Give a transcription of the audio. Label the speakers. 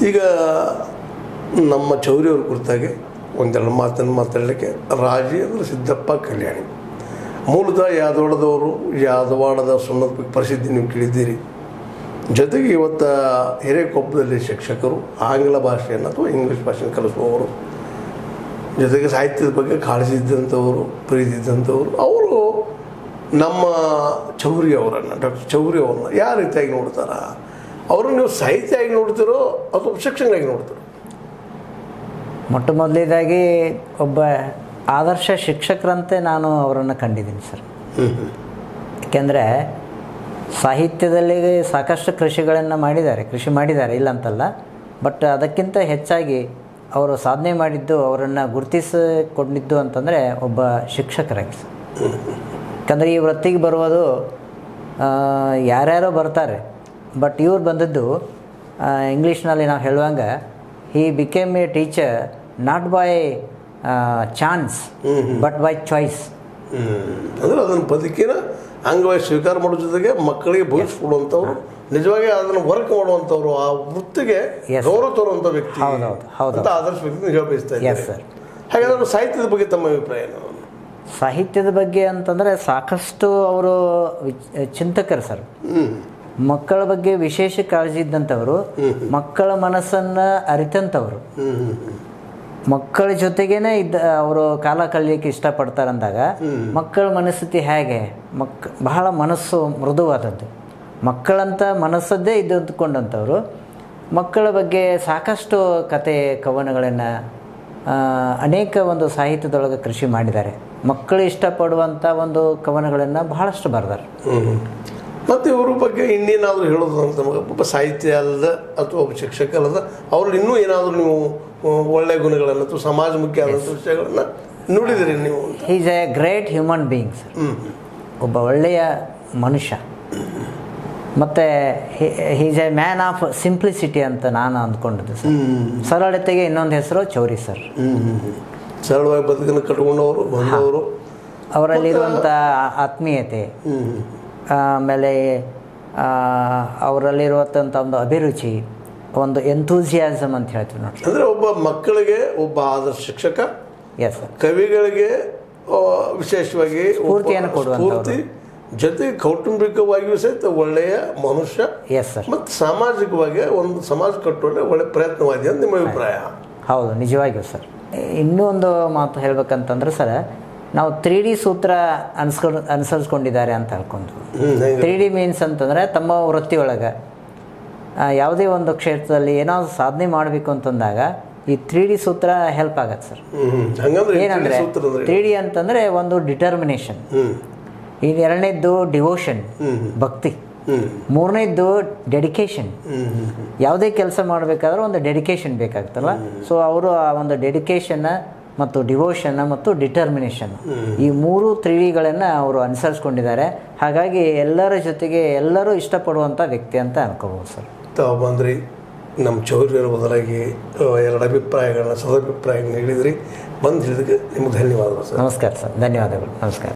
Speaker 1: ಈಗ ನಮ್ಮ ಚೌರಿಯವ್ರ ಕುರಿತಾಗಿ ಒಂದೆರಡು ಮಾತನ್ನು ಮಾತಾಡಲಿಕ್ಕೆ ರಾಜೇಂದ್ರ ಸಿದ್ದಪ್ಪ ಕಲ್ಯಾಣಿ ಮೂಲತಃ ಯಾದವಾಡದವರು ಯಾದವಾಡದ ಸುಣ್ಣದ ಬಗ್ಗೆ ಪ್ರಸಿದ್ಧಿ ನೀವು ಕೇಳಿದ್ದೀರಿ ಜೊತೆಗೆ ಇವತ್ತು ಹಿರೇಕೊಪ್ಪದಲ್ಲಿ ಶಿಕ್ಷಕರು ಆಂಗ್ಲ ಭಾಷೆಯನ್ನು ಅಥವಾ ಇಂಗ್ಲೀಷ್ ಭಾಷೆಯನ್ನು ಕಲಿಸುವವರು ಜೊತೆಗೆ ಸಾಹಿತ್ಯದ ಬಗ್ಗೆ ಕಾಳಜಿ ಇದ್ದಂಥವರು ಪ್ರೀತಿ ಇದ್ದಂಥವರು ಅವರು ನಮ್ಮ ಚೌರಿ ಅವರನ್ನು ಡಾಕ್ಟರ್ ಚೌರಿ ಅವ್ರನ್ನ ಯಾವ ರೀತಿಯಾಗಿ ನೋಡ್ತಾರ ಅವರು ನೀವು ಸಾಹಿತ್ಯವಾಗಿ ನೋಡ್ತಿರೋ ಅಥವಾ ಶಿಕ್ಷಕನಾಗಿ ನೋಡ್ತಿರೋ
Speaker 2: ಮೊಟ್ಟ ಮೊದಲೇದಾಗಿ ಒಬ್ಬ ಆದರ್ಶ ಶಿಕ್ಷಕರಂತೆ ನಾನು ಅವರನ್ನು ಕಂಡಿದ್ದೀನಿ ಸರ್ ಏಕೆಂದರೆ ಸಾಹಿತ್ಯದಲ್ಲಿ ಸಾಕಷ್ಟು ಕೃಷಿಗಳನ್ನು ಮಾಡಿದ್ದಾರೆ ಕೃಷಿ ಮಾಡಿದ್ದಾರೆ ಇಲ್ಲ ಅಂತಲ್ಲ ಬಟ್ ಅದಕ್ಕಿಂತ ಹೆಚ್ಚಾಗಿ ಅವರು ಸಾಧನೆ ಮಾಡಿದ್ದು ಅವರನ್ನು ಗುರುತಿಸಿಕೊಂಡಿದ್ದು ಅಂತಂದರೆ ಒಬ್ಬ ಶಿಕ್ಷಕರಾಗಿ ಸರ್ ಯಾಕಂದರೆ ಈ ವೃತ್ತಿಗೆ ಬರುವುದು ಆ, ಯಾರ್ಯಾರೋ ಬರ್ತಾರೆ ಬಟ್ ಇವ್ರು ಬಂದದ್ದು ಆ, ಇಂಗ್ಲೀಷ್ನಲ್ಲಿ ನಾವು ಹೇಳುವಂಗೆ he became a teacher not by chance but by choice
Speaker 1: ಅಂದರೆ ಅದನ್ನು ಬದುಕಿನ ಅಂಗವಾಗಿ ಸ್ವೀಕಾರ ಮಾಡೋ ಜೊತೆಗೆ ಮಕ್ಕಳಿಗೆ ಭವಿಷ್ಯಕೊಡುವಂಥವ್ರು ನಿಜವಾಗಿ ಅದನ್ನು ವರ್ಕ್ ಮಾಡುವಂಥವ್ರು ಆ ವೃತ್ತಿಗೆ
Speaker 2: Yes.
Speaker 1: ಗೌರವ ತರುವಂಥ ವ್ಯಕ್ತಿ
Speaker 2: ಹೌದೌದು, ಹೌದು.
Speaker 1: ಅಂತ ಆದರ್ಶ ವ್ಯಕ್ತಿ ಹೇಳ ಬಯಸ್ತಾ
Speaker 2: Yes,
Speaker 1: ಇದ್ದಾರೆ
Speaker 2: sir.
Speaker 1: ಹಾಗಾದ್ರೆ ಸಾಹಿತ್ಯದ ಬಗ್ಗೆ ತಮ್ಮ ಅಭಿಪ್ರಾಯ ಏನು
Speaker 2: ಸಾಹಿತ್ಯದ ಬಗ್ಗೆ ಅಂತಂದರೆ ಸಾಕಷ್ಟು ಅವರು ವಿಚ್- ಚಿಂತಕರು ಸರ್ ಮಕ್ಕಳ ಬಗ್ಗೆ ವಿಶೇಷ ಕಾಳಜಿ ಇದ್ದಂಥವರು ಮಕ್ಕಳ ಮನಸ್ಸನ್ನು ಅರಿತಂಥವ್ರು ಮಕ್ಕಳ ಜೊತೆಗೇನೆ ಇದ್ದ ಅವರು ಕಾಲ ಕಳೆಯಲಿಕ್ಕೆ ಇಷ್ಟಪಡ್ತಾರಂದಾಗ ಮಕ್ಕಳ ಮನಸ್ಥಿತಿ ಹೇಗೆ ಮಕ್ ಬಹಳ ಮನಸ್ಸು ಮೃದುವಾದದ್ದು ಮಕ್ಕಳಂತ ಮನಸ್ಸದ್ದೇ ಇದ್ದುಕೊಂಡಂಥವ್ರು ಮಕ್ಕಳ ಬಗ್ಗೆ ಸಾಕಷ್ಟು ಕತೆ ಕವನಗಳನ್ನು ಅನೇಕ ಒಂದು ಸಾಹಿತ್ಯದೊಳಗೆ ಕೃಷಿ ಮಾಡಿದ್ದಾರೆ ಮಕ್ಕಳು ಇಷ್ಟಪಡುವಂಥ ಒಂದು ಕವನಗಳನ್ನು ಬಹಳಷ್ಟು ಬರೆದಾರೆ
Speaker 1: ಮತ್ತು ಇವ್ರ ಬಗ್ಗೆ ಇನ್ನೇನಾದರೂ ಹೇಳೋದು ಅಂತ ನಮಗೆ ಒಬ್ಬ ಸಾಹಿತ್ಯ ಅಲ್ಲದ ಅಥವಾ ಒಬ್ಬ ಶಿಕ್ಷಕ ಅಲ್ಲದ ಅವ್ರಲ್ಲಿ ಇನ್ನೂ ಏನಾದರೂ ನೀವು ಆ, ಒಳ್ಳೆಯ ಗುಣಗಳನ್ನು ಅಥವಾ ಸಮಾಜಮುಖಿ ಆದಂಥ ವಿಷಯಗಳನ್ನು ನುಡಿದಿರಿ ನೀವು ಅಂತ
Speaker 2: is a great human being sir ಒಬ್ಬ ಒಳ್ಳೆಯ ಮನುಷ್ಯ ಮತ್ತು he's a man of simplicity ಅಂತ ನಾನು ಅಂದ್ಕೊಂಡಿದ್ದೆ ಸರ್ ಸರಳತೆಗೆ ಇನ್ನೊಂದು ಹೆಸರು ಚೌರಿ ಸರ್
Speaker 1: ಸರಳವಾಗಿ ಬದುಕನ್ನು ಕಟ್ಕೊಂಡವರು ಬಂದವರು
Speaker 2: ಅವರಲ್ಲಿರುವಂಥ ಆತ್ಮೀಯತೆ ಆಮೇಲೆ ಆ, ಅವರಲ್ಲಿರುವಂಥ ಒಂದು ಅಭಿರುಚಿ ಒಂದು ಎಂತೂಸಿಯಾಸಮ್ ಅಂತ ಹೇಳ್ತೀವಿ ನೋಡಿ
Speaker 1: ಅಂದರೆ ಒಬ್ಬ ಮಕ್ಕಳಿಗೆ ಒಬ್ಬ ಆದರ್ಶ ಶಿಕ್ಷಕ
Speaker 2: ಎಸ್ ಸರ್
Speaker 1: ಕವಿಗಳಿಗೆ ಆ, ವಿಶೇಷವಾಗಿ ಒಬ್ಬ
Speaker 2: ಸ್ಫೂರ್ತಿಯನ್ನು ಕೊಡುವಂಥವ್ರು.
Speaker 1: ಸ್ಫೂರ್ತಿ ಜೊತೆಗೆ ಕೌಟುಂಬಿಕವಾಗಿಯೂ ಸಹಿತ ಒಳ್ಳೆಯ ಮನುಷ್ಯ
Speaker 2: ಎಸ್ ಸರ್
Speaker 1: ಮತ್ತು ಸಾಮಾಜಿಕವಾಗಿ ಒಂದು ಸಮಾಜ ಕಟ್ಟುವಲ್ಲಿ ಒಳ್ಳೆ ಪ್ರಯತ್ನವಾಗಿದೆ ಅಂತ ನಿಮ್ಮ ಅಭಿಪ್ರಾಯ
Speaker 2: ಹೌದು ನಿಜವಾಗಿಯೂ ಸರ್ ಇನ್ನೂ ಒಂದು ಮಾತು ಹೇಳ್ಬೇಕಂತಂದ್ರೆ ಸರ್ ನಾವು ತ್ರೀ ಡಿ ಸೂತ್ರ ಅನ್ಸ್ಕೊಂಡು ಅನುಸರಿಸ್ಕೊಂಡಿದ್ದಾರೆ ಅಂತ ಹೇಳ್ಕೊಂಡು
Speaker 1: ಹ್ಮ್, ಹೆಂಗೆ?
Speaker 2: ತ್ರೀ ಡಿ ಮೀನ್ಸ್ ಅಂತಂದರೆ ತಮ್ಮ ವೃತ್ತಿಯೊಳಗೆ ಆ, ಯಾವುದೇ ಒಂದು ಕ್ಷೇತ್ರದಲ್ಲಿ ಏನಾದ್ರು ಸಾಧನೆ ಮಾಡಬೇಕು ಅಂತಂದಾಗ ಈ ತ್ರೀ ಡಿ ಸೂತ್ರ ಹೆಲ್ಪ್ ಆಗತ್ತೆ ಸರ್
Speaker 1: ಹ್ಮ್ ಹ್ಮ್. ಹಂಗಂದ್ರೆ
Speaker 2: ಏನಂದರೆ
Speaker 1: ಸೂತ್ರ ಅಂದ್ರೆ
Speaker 2: ತ್ರೀ ಡಿ ಅಂತಂದರೆ ಒಂದು ಡಿಟರ್ಮಿನೇಷನ್
Speaker 1: ಹ್ಮ್
Speaker 2: ಇನ್ನು ಎರಡನೇದ್ದು ಡಿವೋಷನ್ ಭಕ್ತಿ
Speaker 1: ಹ್ಮ್
Speaker 2: ಮೂರನೇದ್ದು ಡೆಡಿಕೇಶನ್
Speaker 1: ಹ್ಮ್ ಹ್ಮ್ ಹ್ಮ್.
Speaker 2: ಯಾವುದೇ ಕೆಲಸ ಮಾಡಬೇಕಾದ್ರೆ ಒಂದು ಡೆಡಿಕೇಶನ್ ಬೇಕಾಗ್ತಲ್ಲ ಸೊ ಅವರು ಆ ಒಂದು ಡೆಡಿಕೇಶನ್ನ ಮತ್ತು ಡಿವೋಷನ್ ಮತ್ತು ಡಿಟರ್ಮಿನೇಷನ್ ಈ ಮೂರು ತ್ರಿವಿಗಳನ್ನು ಅವರು ಅನುಸರಿಸ್ಕೊಂಡಿದ್ದಾರೆ ಹಾಗಾಗಿ ಎಲ್ಲರ ಜೊತೆಗೆ ಎಲ್ಲರೂ ಇಷ್ಟಪಡುವಂಥ ವ್ಯಕ್ತಿ ಅಂತ ಅನ್ಕೋಬೋದು ಸರ್
Speaker 1: ತಾವು ಬಂದ್ರಿ ನಮ್ಮ ಚೌರ್ಯರ ಬದಲಾಗಿ ಆ, ಎರಡು ಅಭಿಪ್ರಾಯಗಳನ್ನ ಸದಾಭಿಪ್ರಾಯಗಳನ್ನ ಹೇಳಿದ್ರಿ ಬಂದು ಹೇಳಿದಕ್ಕೆ ನಿಮ್ಗೆ ಧನ್ಯವಾದಗಳು ಸರ್
Speaker 2: ನಮಸ್ಕಾರ ಸರ್ ಧನ್ಯವಾದಗಳು ನಮಸ್ಕಾರ